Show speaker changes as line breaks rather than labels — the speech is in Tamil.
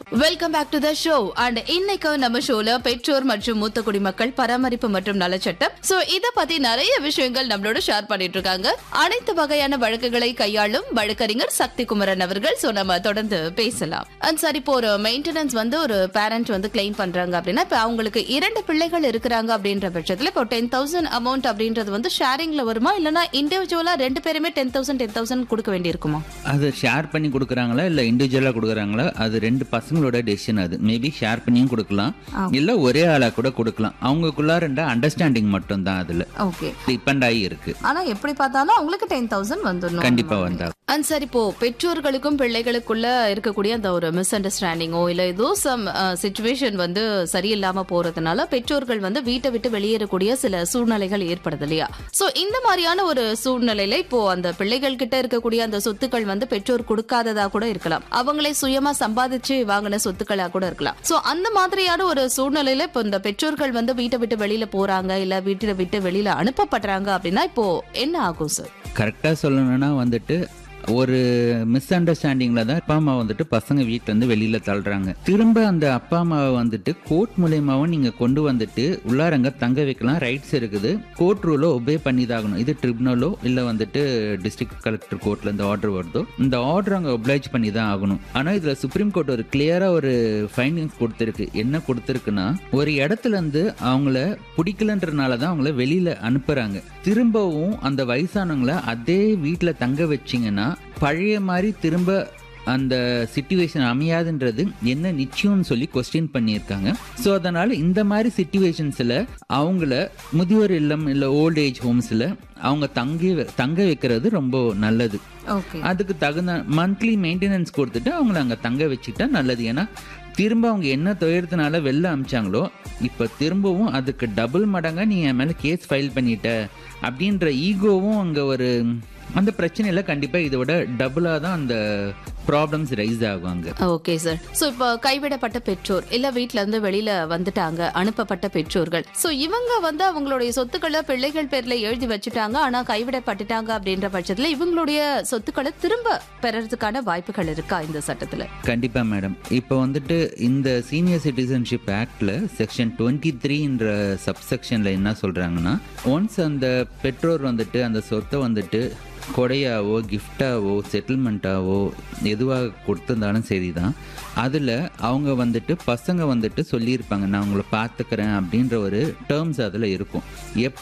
welcome back to the show and இன்னைக்கு நம்ம ஷோல பெற்றோர் மற்றும் மூத்த குடிமக்கள் பராமரிப்பு மற்றும் நலச்சட்டம் சோ இத பத்தி நிறைய விஷயங்கள் நம்மளோட ஷேர் பண்ணிட்டு இருக்காங்க அனைத்து வகையான வழக்குகளை கையாளும் வழக்கறிஞர் சக்தி குமரன் அவர்கள் சோ நம்ம தொடர்ந்து பேசலாம் அண்ட் சார் இப்போ ஒரு மெயின்டெனன்ஸ் வந்து ஒரு பேரண்ட் வந்து கிளைம் பண்றாங்க அப்படின்னா இப்ப அவங்களுக்கு இரண்டு பிள்ளைகள் இருக்கிறாங்க அப்படின்ற பட்சத்துல இப்போ டென் தௌசண்ட் அமௌண்ட் அப்படின்றது வந்து ஷேரிங்ல வருமா இல்லனா இண்டிவிஜுவலா ரெண்டு பேருமே டென் தௌசண்ட் டென் தௌசண்ட் கொடுக்க வேண்டியிருக்குமா
அது ஷேர் பண்ணி கொடுக்குறாங்களா இல்லை இண்டிவிஜுவலாக கொடுக்குறாங்களா அது ரெண்டு பசங்களோட டெசிஷன் அது மேபி ஷேர் பண்ணியும் கொடுக்கலாம் இல்லை ஒரே ஆளாக கூட கொடுக்கலாம் அவங்களுக்குள்ள ரெண்டு அண்டர்ஸ்டாண்டிங் மட்டும் தான் அதில்
ஓகே
டிபெண்ட் ஆகி இருக்கு
ஆனா எப்படி பார்த்தாலும் அவங்களுக்கு டென் தௌசண்ட் வந்துடணும்
கண்டிப்பாக வந்தா
அண்ட் சார் இப்போ பெற்றோர்களுக்கும் பிள்ளைகளுக்குள்ள இருக்கக்கூடிய அந்த ஒரு மிஸ் அண்டர்ஸ்டாண்டிங்கோ இல்ல ஏதோ சம் சுச்சுவேஷன் வந்து சரியில்லாம போறதுனால பெற்றோர்கள் வந்து வீட்டை விட்டு வெளியேறக்கூடிய சில சூழ்நிலைகள் ஏற்படுது இல்லையா சோ இந்த மாதிரியான ஒரு சூழ்நிலையில இப்போ அந்த பிள்ளைகள் கிட்ட இருக்கக்கூடிய அந்த சொத்துக்கள் வந்து பெற்றோர் கொடுக்காததா கூட இருக்கலாம் அவங்களே சுயமா சம்பாதிச்சு வாங்கின சொத்துக்களா கூட இருக்கலாம் சோ அந்த மாதிரியான ஒரு சூழ்நிலையில இப்போ இந்த பெற்றோர்கள் வந்து வீட்டை விட்டு வெளியில போறாங்க இல்ல வீட்டை விட்டு வெளியில அனுப்பப்படுறாங்க அப்படின்னா இப்போ என்ன ஆகும் சார்
கரெக்டாக சொல்லணும்னா வந்துட்டு ஒரு மிஸ் அண்டர்ஸ்டாண்டிங்கில் தான் அப்பா அம்மா வந்துட்டு பசங்க வீட்டிலேருந்து வெளியில் தள்ளுறாங்க திரும்ப அந்த அப்பா அம்மாவை வந்துட்டு கோர்ட் மூலியமாகவும் நீங்கள் கொண்டு வந்துட்டு உள்ளாரங்க தங்க வைக்கலாம் ரைட்ஸ் இருக்குது கோர்ட் ரூலோ ஒபே பண்ணி தான் ஆகணும் இது ட்ரிபுனலோ இல்லை வந்துட்டு டிஸ்ட்ரிக்ட் கலெக்டர் கோர்ட்டில் இந்த ஆர்டர் வருதோ இந்த ஆர்டர் அங்கே ஒப்ளைச் பண்ணி தான் ஆகணும் ஆனால் இதில் சுப்ரீம் கோர்ட் ஒரு கிளியராக ஒரு ஃபைண்டிங்ஸ் கொடுத்துருக்கு என்ன கொடுத்துருக்குன்னா ஒரு இடத்துல இருந்து அவங்கள பிடிக்கலன்றனால தான் அவங்கள வெளியில் அனுப்புகிறாங்க திரும்பவும் அந்த வயசானவங்கள அதே வீட்டில் தங்க வச்சிங்கன்னா பழைய மாதிரி திரும்ப அந்த சுச்சுவேஷன் அமையாதுன்றது என்ன நிச்சயம்னு சொல்லி கொஸ்டின் பண்ணியிருக்காங்க ஸோ அதனால் இந்த மாதிரி சுச்சுவேஷன்ஸில் அவங்கள முதியோர் இல்லம் இல்லை ஓல்ட் ஏஜ் ஹோம்ஸில் அவங்க தங்கி தங்க வைக்கிறது ரொம்ப நல்லது
ஓகே
அதுக்கு தகுந்த மந்த்லி மெயின்டெனன்ஸ் கொடுத்துட்டு அவங்கள அங்கே தங்க வச்சுக்கிட்டா நல்லது ஏன்னா திரும்ப அவங்க என்ன துயரத்தினால வெளில அமிச்சாங்களோ இப்போ திரும்பவும் அதுக்கு டபுள் மடங்கா நீ என் மேலே கேஸ் ஃபைல் பண்ணிட்ட அப்படின்ற ஈகோவும் அங்கே ஒரு அந்த பிரச்சனையில கண்டிப்பாக இதோட டபுளாக தான் அந்த ப்ராப்ளம்ஸ் ரைஸ் ஆகும் அங்கே
ஓகே சார் சோ இப்போ கைவிடப்பட்ட பெற்றோர் இல்ல வீட்ல இருந்து வெளியில வந்துட்டாங்க அனுப்பப்பட்ட பெற்றோர்கள் சோ இவங்க வந்து அவங்களுடைய சொத்துக்களை பிள்ளைகள் பேர்ல எழுதி வச்சுட்டாங்க ஆனா கைவிடப்பட்டுட்டாங்க அப்படின்ற பட்சத்துல இவங்களுடைய சொத்துக்களை திரும்ப பெறறதுக்கான வாய்ப்புகள் இருக்கா இந்த சட்டத்துல
கண்டிப்பாக மேடம் இப்போ வந்துட்டு இந்த சீனியர் சிட்டிசன்ஷிப் ஆக்டில் செக்ஷன் டுவெண்ட்டி த்ரீன்ற சப்செக்ஷனில் என்ன சொல்கிறாங்கன்னா ஒன்ஸ் அந்த பெற்றோர் வந்துட்டு அந்த சொத்தை வந்துட்டு கொடையாவோ கிஃப்டாவோ செட்டில்மெண்ட்டாவோ எதுவாக கொடுத்துருந்தாலும் சரி தான் அதில் அவங்க வந்துட்டு பசங்க வந்துட்டு சொல்லியிருப்பாங்க நான் உங்களை பார்த்துக்கிறேன் அப்படின்ற ஒரு டேர்ம்ஸ் அதில் இருக்கும் எப்